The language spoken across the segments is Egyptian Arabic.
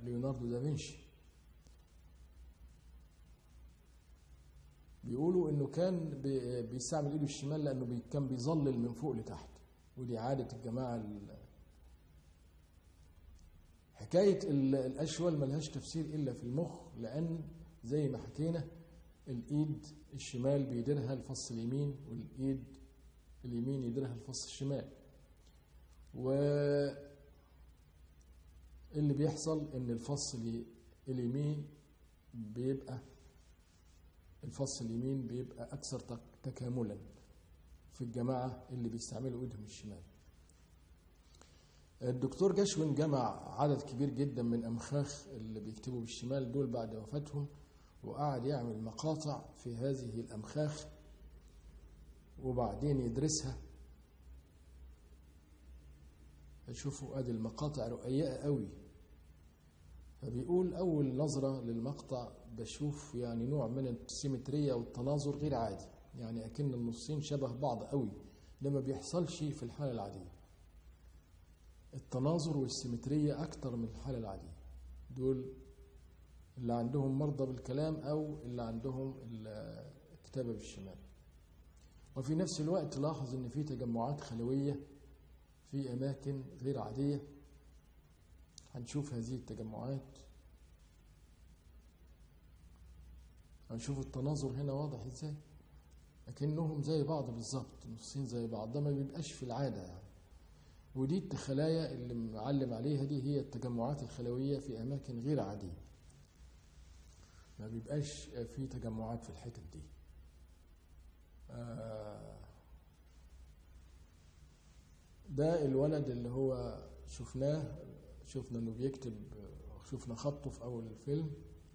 ليوناردو دافنشي بيقولوا انه كان بي- بيستعمل ايده الشمال لانه بي- كان بيظلل من فوق لتحت ودي عاده الجماعه ال- حكايه ال- الاشول ملهاش تفسير الا في المخ لان زي ما حكينا الايد الشمال بيديرها الفص اليمين والايد اليمين يديرها الفص الشمال و اللي بيحصل ان الفص ال- اليمين بيبقى الفص اليمين بيبقى اكثر تك- تكاملا في الجماعه اللي بيستعملوا ايدهم الشمال الدكتور جشوين جمع عدد كبير جدا من امخاخ اللي بيكتبوا بالشمال دول بعد وفاتهم وقعد يعمل مقاطع في هذه الامخاخ وبعدين يدرسها شوفوا ادي المقاطع رقيقه قوي فبيقول اول نظره للمقطع بشوف يعني نوع من السيمتريه والتناظر غير عادي يعني اكن النصين شبه بعض قوي ده ما بيحصلش في الحاله العاديه التناظر والسيمتريه اكتر من الحاله العاديه دول اللي عندهم مرضى بالكلام او اللي عندهم الكتابه بالشمال وفي نفس الوقت لاحظ ان في تجمعات خلويه في اماكن غير عاديه هنشوف هذه التجمعات هنشوف التناظر هنا واضح ازاي لكنهم زي بعض بالظبط نصين زي بعض ده ما بيبقاش في العاده يعني ودي الخلايا اللي معلم عليها دي هي التجمعات الخلويه في اماكن غير عاديه ما بيبقاش في تجمعات في الحتت دي آه ده الولد اللي هو شفناه شفنا انه بيكتب شفنا خطه في اول الفيلم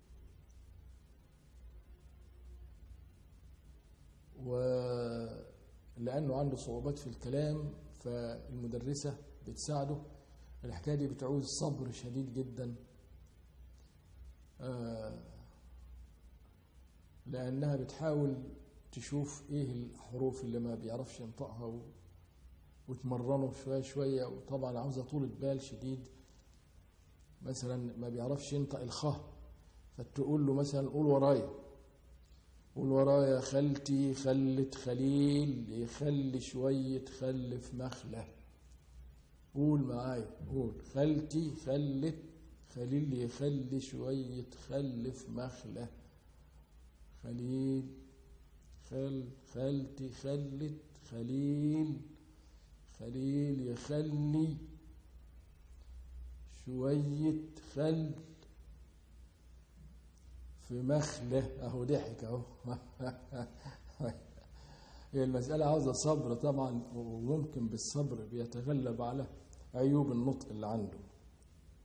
ولانه عنده صعوبات في الكلام فالمدرسه بتساعده الحكايه دي بتعوز صبر شديد جدا لانها بتحاول تشوف ايه الحروف اللي ما بيعرفش ينطقها وتمرنه شويه شويه وطبعا عاوزه طولة بال شديد مثلا ما بيعرفش ينطق الخاء فتقول له مثلا قول ورايا قول ورايا خالتي خلت خليل يخلي شوية خل في مخلة قول معايا قول خالتي خلت خليل يخلي شوية خل في مخلة خليل خل خالتي خلت خليل خليل يخلي شوية خل في مخلة اهو ضحك اهو هي المسألة عاوزة صبر طبعا وممكن بالصبر بيتغلب على عيوب النطق اللي عنده